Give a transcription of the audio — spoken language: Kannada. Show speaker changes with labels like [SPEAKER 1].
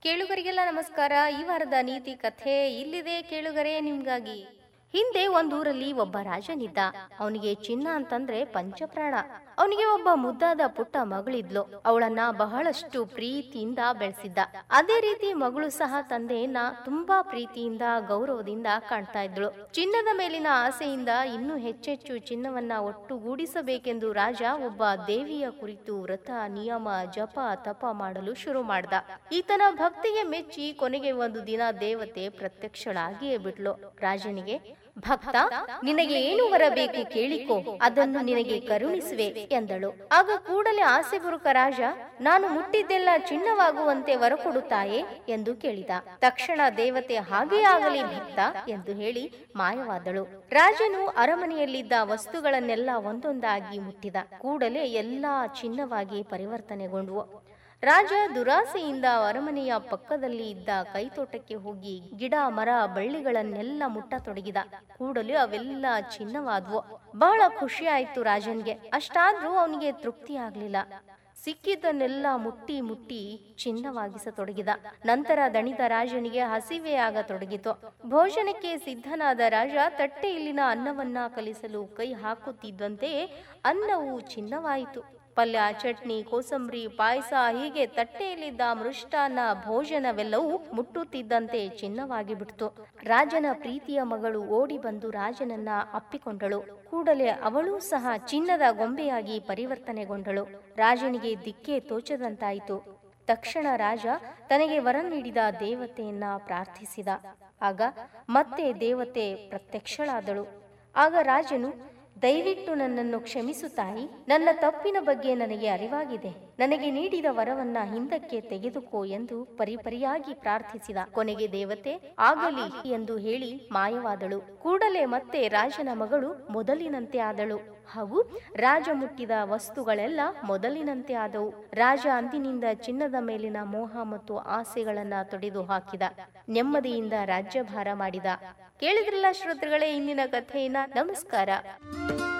[SPEAKER 1] ಕೇಳುಗರಿಗೆಲ್ಲ ನಮಸ್ಕಾರ ಈ ವಾರದ ನೀತಿ ಕಥೆ ಇಲ್ಲಿದೆ ಕೇಳುಗರೆ ನಿಮ್ಗಾಗಿ ಹಿಂದೆ ಒಂದೂರಲ್ಲಿ ಒಬ್ಬ ರಾಜನಿದ್ದ ಅವನಿಗೆ ಚಿನ್ನ ಅಂತಂದ್ರೆ ಪಂಚಪ್ರಾಣ ಅವನಿಗೆ ಒಬ್ಬ ಮುದ್ದಾದ ಪುಟ್ಟ ಮಗಳಿದ್ಲು ಅವಳನ್ನ ಬಹಳಷ್ಟು ಪ್ರೀತಿಯಿಂದ ಬೆಳೆಸಿದ್ದ ಅದೇ ರೀತಿ ಮಗಳು ಸಹ ತಂದೆಯನ್ನ ತುಂಬಾ ಪ್ರೀತಿಯಿಂದ ಗೌರವದಿಂದ ಕಾಣ್ತಾ ಇದ್ಳು ಚಿನ್ನದ ಮೇಲಿನ ಆಸೆಯಿಂದ ಇನ್ನೂ ಹೆಚ್ಚೆಚ್ಚು ಚಿನ್ನವನ್ನ ಒಟ್ಟುಗೂಡಿಸಬೇಕೆಂದು ರಾಜ ಒಬ್ಬ ದೇವಿಯ ಕುರಿತು ವ್ರತ ನಿಯಮ ಜಪ ತಪ ಮಾಡಲು ಶುರು ಮಾಡ್ದ ಈತನ ಭಕ್ತಿಗೆ ಮೆಚ್ಚಿ ಕೊನೆಗೆ ಒಂದು ದಿನ ದೇವತೆ ಪ್ರತ್ಯಕ್ಷಳಾಗಿಯೇ ಬಿಟ್ಲು ರಾಜನಿಗೆ ಭಕ್ತ ನಿನಗೆ ಏನು ಬರಬೇಕು ಕೇಳಿಕೋ ಅದನ್ನು ನಿನಗೆ ಕರುಣಿಸುವೆ ಎಂದಳು ಆಗ ಕೂಡಲೇ ಆಸೆ ಬುರುಕ ರಾಜ ನಾನು ಮುಟ್ಟಿದ್ದೆಲ್ಲ ಚಿನ್ನವಾಗುವಂತೆ ವರ ಕೊಡುತ್ತಾಯೇ ಎಂದು ಕೇಳಿದ ತಕ್ಷಣ ದೇವತೆ ಹಾಗೇ ಆಗಲಿ ಭಕ್ತ ಎಂದು ಹೇಳಿ ಮಾಯವಾದಳು ರಾಜನು ಅರಮನೆಯಲ್ಲಿದ್ದ ವಸ್ತುಗಳನ್ನೆಲ್ಲ ಒಂದೊಂದಾಗಿ ಮುಟ್ಟಿದ ಕೂಡಲೇ ಎಲ್ಲಾ ಚಿನ್ನವಾಗಿ ಪರಿವರ್ತನೆಗೊಂಡವು ರಾಜ ದುರಾಸೆಯಿಂದ ಅರಮನೆಯ ಪಕ್ಕದಲ್ಲಿ ಇದ್ದ ಕೈತೋಟಕ್ಕೆ ಹೋಗಿ ಗಿಡ ಮರ ಬಳ್ಳಿಗಳನ್ನೆಲ್ಲ ಮುಟ್ಟತೊಡಗಿದ ಕೂಡಲೇ ಅವೆಲ್ಲ ಚಿನ್ನವಾದ್ವು ಬಹಳ ಖುಷಿ ಆಯ್ತು ರಾಜನ್ಗೆ ಅಷ್ಟಾದ್ರೂ ಅವನಿಗೆ ತೃಪ್ತಿ ಆಗ್ಲಿಲ್ಲ ಸಿಕ್ಕಿದ್ದನ್ನೆಲ್ಲ ಮುಟ್ಟಿ ಮುಟ್ಟಿ ಚಿನ್ನವಾಗಿಸತೊಡಗಿದ ನಂತರ ದಣಿದ ರಾಜನಿಗೆ ಹಸಿವೆ ಆಗತೊಡಗಿತು ಭೋಜನಕ್ಕೆ ಸಿದ್ಧನಾದ ರಾಜ ತಟ್ಟೆಯಲ್ಲಿನ ಅನ್ನವನ್ನ ಕಲಿಸಲು ಕೈ ಹಾಕುತ್ತಿದ್ದಂತೆಯೇ ಅನ್ನವು ಚಿನ್ನವಾಯಿತು ಪಲ್ಯ ಚಟ್ನಿ ಕೋಸಂಬರಿ ಪಾಯಸ ಹೀಗೆ ತಟ್ಟೆಯಲ್ಲಿದ್ದ ಮೃಷ್ಟಾನ್ನ ಭೋಜನವೆಲ್ಲವೂ ಮುಟ್ಟುತ್ತಿದ್ದಂತೆ ಚಿನ್ನವಾಗಿ ಬಿಡ್ತು ರಾಜನ ಪ್ರೀತಿಯ ಮಗಳು ಓಡಿ ಬಂದು ರಾಜನನ್ನ ಅಪ್ಪಿಕೊಂಡಳು ಕೂಡಲೇ ಅವಳೂ ಸಹ ಚಿನ್ನದ ಗೊಂಬೆಯಾಗಿ ಪರಿವರ್ತನೆಗೊಂಡಳು ರಾಜನಿಗೆ ದಿಕ್ಕೇ ತೋಚದಂತಾಯಿತು ತಕ್ಷಣ ರಾಜ ತನಗೆ ವರ ನೀಡಿದ ದೇವತೆಯನ್ನ ಪ್ರಾರ್ಥಿಸಿದ ಆಗ ಮತ್ತೆ ದೇವತೆ ಪ್ರತ್ಯಕ್ಷಳಾದಳು ಆಗ ರಾಜನು ದಯವಿಟ್ಟು ನನ್ನನ್ನು ಕ್ಷಮಿಸು ತಾಯಿ ನನ್ನ ತಪ್ಪಿನ ಬಗ್ಗೆ ನನಗೆ ಅರಿವಾಗಿದೆ ನನಗೆ ನೀಡಿದ ವರವನ್ನ ಹಿಂದಕ್ಕೆ ತೆಗೆದುಕೋ ಎಂದು ಪರಿಪರಿಯಾಗಿ ಪ್ರಾರ್ಥಿಸಿದ ಕೊನೆಗೆ ದೇವತೆ ಆಗಲಿ ಎಂದು ಹೇಳಿ ಮಾಯವಾದಳು ಕೂಡಲೇ ಮತ್ತೆ ರಾಜನ ಮಗಳು ಮೊದಲಿನಂತೆ ಆದಳು ಹಾಗೂ ರಾಜ ಮುಟ್ಟಿದ ವಸ್ತುಗಳೆಲ್ಲ ಮೊದಲಿನಂತೆ ಆದವು ರಾಜ ಅಂದಿನಿಂದ ಚಿನ್ನದ ಮೇಲಿನ ಮೋಹ ಮತ್ತು ಆಸೆಗಳನ್ನ ತೊಡೆದು ಹಾಕಿದ ನೆಮ್ಮದಿಯಿಂದ ರಾಜ್ಯಭಾರ ಮಾಡಿದ ಕೇಳಿದ್ರಲ್ಲ ಶ್ರೋತೃಗಳೇ ಇಂದಿನ ಕಥೆಯನ್ನ ನಮಸ್ಕಾರ